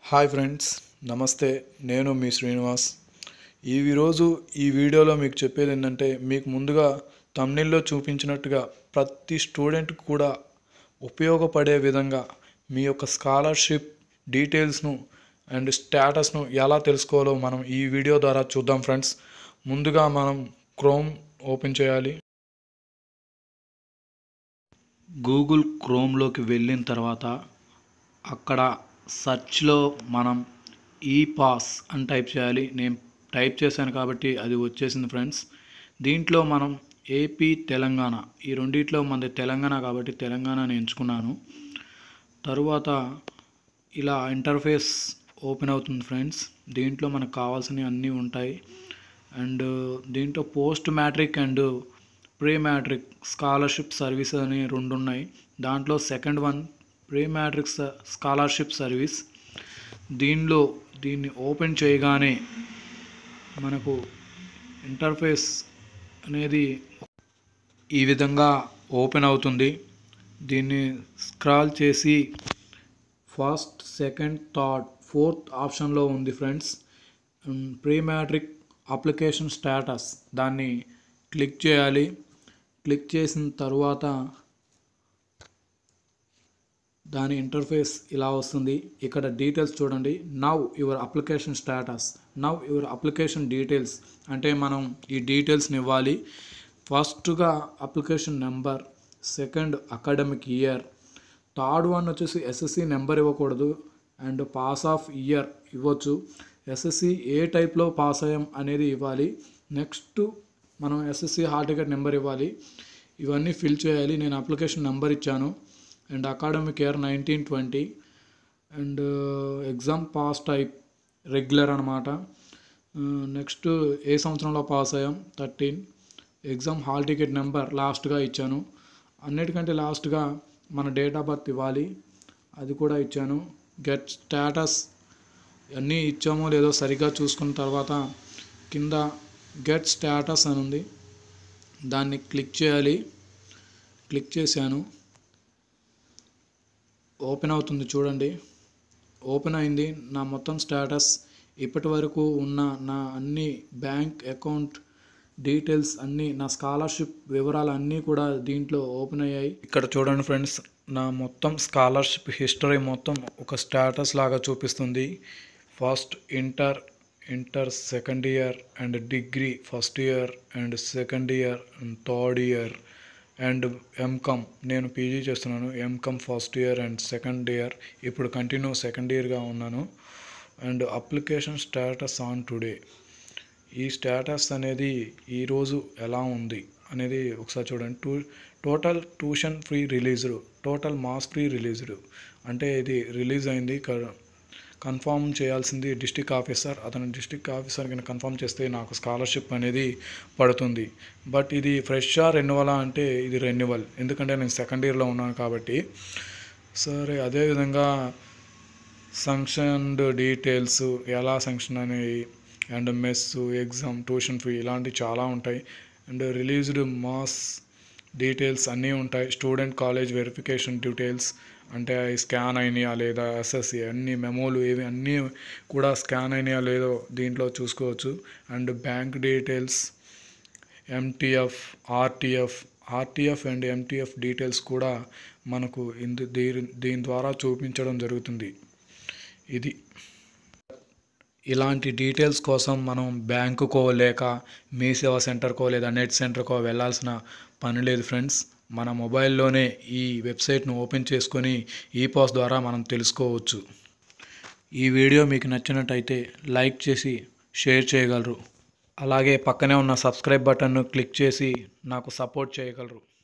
hi friends నమస్తే నేను మీ శ్రీనివాస్ ఈ రోజు ఈ వీడియోలో మీకు చెప్పేది ఏంటంటే మీకు ముందుగా తమిళలో చూపించినట్టుగా ప్రతి స్టూడెంట్ కూడా ఉపయోగపడే విధంగా మీ యొక్క స్కాలర్షిప్ డీటెయిల్స్ను అండ్ స్టేటస్ను ఎలా తెలుసుకోవాలో మనం ఈ వీడియో ద్వారా చూద్దాం ఫ్రెండ్స్ ముందుగా మనం క్రోమ్ ఓపెన్ చేయాలి గూగుల్ క్రోమ్లోకి వెళ్ళిన తర్వాత అక్కడ సర్చ్లో మనం ఈ పాస్ అని టైప్ చేయాలి నేను టైప్ చేశాను కాబట్టి అది వచ్చేసింది ఫ్రెండ్స్ దీంట్లో మనం ఏపీ తెలంగాణ ఈ రెండిట్లో మనది తెలంగాణ కాబట్టి తెలంగాణని ఎంచుకున్నాను తరువాత ఇలా ఇంటర్ఫేస్ ఓపెన్ అవుతుంది ఫ్రెండ్స్ దీంట్లో మనకు కావాల్సినవి అన్నీ ఉంటాయి అండ్ దీంట్లో post matric and pre matric scholarship service అని రెండు ఉన్నాయి దాంట్లో second one pre matric scholarship service దీనిలో దీన్ని ఓపెన్ చేయగానే మనకు ఇంటర్ఫేస్ అనేది ఈ విధంగా ఓపెన్ అవుతుంది దీన్ని స్క్రాల్ చేసి ఫస్ట్ సెకండ్ థర్డ్ ఫోర్త్ ఆప్షన్లో ఉంది friends pre matric application status దాన్ని క్లిక్ చేయాలి క్లిక్ చేసిన తర్వాత దాని ఇంటర్ఫేస్ ఇలా వస్తుంది ఇక్కడ డీటెయిల్స్ చూడండి now your application status now your application details అంటే మనం ఈ డీటెయిల్స్ని ఇవ్వాలి ఫస్ట్గా application number second academic year third one వచ్చేసి ఎస్ఎస్సి నెంబర్ ఇవ్వకూడదు అండ్ పాస్ ఆఫ్ ఇయర్ ఇవ్వచ్చు ఎస్ఎస్సి ఏ టైప్లో పాస్ అయ్యాం అనేది ఇవ్వాలి నెక్స్ట్ మనం ఎస్ఎస్సి హాల్ టికెట్ నెంబర్ ఇవ్వాలి ఇవన్నీ ఫిల్ చేయాలి నేను అప్లికేషన్ నెంబర్ ఇచ్చాను and academic year nineteen twenty and exam pass type regular అనమాట నెక్స్ట్ ఏ సంవత్సరంలో పాస్ అయ్యాం thirteen exam hall ticket number లాస్ట్గా ఇచ్చాను అన్నిటికంటే లాస్ట్గా మన డేట్ ఆఫ్ బర్త్ ఇవ్వాలి అది కూడా ఇచ్చాను గెట్ స్టేటస్ అన్నీ ఇచ్చామో లేదో సరిగ్గా చూసుకున్న తర్వాత కింద గెట్ స్టేటస్ అని ఉంది దాన్ని క్లిక్ చేయాలి క్లిక్ చేశాను ఓపెన్ అవుతుంది చూడండి ఓపెన్ అయింది నా మొత్తం స్టేటస్ ఇప్పటి వరకు ఉన్న నా అన్ని బ్యాంక్ అకౌంట్ డీటెయిల్స్ అన్నీ నా స్కాలర్షిప్ వివరాలు అన్నీ కూడా దీంట్లో ఓపెన్ అయ్యాయి ఇక్కడ చూడండి ఫ్రెండ్స్ నా మొత్తం స్కాలర్షిప్ హిస్టరీ మొత్తం ఒక స్టేటస్ లాగా చూపిస్తుంది first inter inter second year and degree first year and second year and third year and MCom నేను పీజీ చేస్తున్నాను MCom first year and second year ఇప్పుడు కంటిన్యూ సెకండ్ ఇయర్గా ఉన్నాను and application status on today ఈ status అనేది ఈరోజు ఎలా ఉంది అనేది ఒకసారి చూడండి two total tuition fee released total mess fee released అంటే ఇది రిలీజ్ అయింది కన్ఫామ్ చేయాల్సింది డిస్టిక్ ఆఫీసర్ అతను డిస్టిక్ ఆఫీసర్ కింద కన్ఫామ్ చేస్తే నాకు స్కాలర్షిప్ అనేది పడుతుంది బట్ ఇది ఫ్రెషా రెన్యువలా అంటే ఇది రెన్యువల్ ఎందుకంటే నేను సెకండ్ ఇయర్లో ఉన్నాను కాబట్టి సరే అదేవిధంగా సంక్షన్డ్ డీటెయిల్స్ ఎలా సంక్షన్ అనేవి and mess exam tuition fee ఇలాంటివి చాలా ఉంటాయి అండ్ రిలీజ్డ్ మాస్ డీటెయిల్స్ అన్నీ ఉంటాయి స్టూడెంట్ కాలేజ్ వెరిఫికేషన్ డీటెయిల్స్ అంటే అవి స్కాన్ అయినాయా లేదా ఎస్ఎస్సి అన్ని మెమోలు ఏవి అన్నీ కూడా స్కాన్ అయినాయా లేదో దీంట్లో చూసుకోవచ్చు and bank details MTF RTF RTF and MTF details కూడా మనకు ఇందు దీని దీని ద్వారా చూపించడం జరుగుతుంది ఇది ఇలాంటి డీటెయిల్స్ కోసం మనం బ్యాంకుకో లేక మీ సేవా సెంటర్కో లేదా నెట్ సెంటర్కో వెళ్ళాల్సిన పని లేదు ఫ్రెండ్స్ మన మొబైల్లోనే ఈ వెబ్సైట్ను ఓపెన్ చేసుకొని ఈ పాస్ ద్వారా మనం తెలుసుకోవచ్చు ఈ వీడియో మీకు నచ్చినట్టయితే లైక్ చేసి షేర్ చేయగలరు అలాగే పక్కనే ఉన్న సబ్స్క్రైబ్ బటన్ను క్లిక్ చేసి నాకు సపోర్ట్ చేయగలరు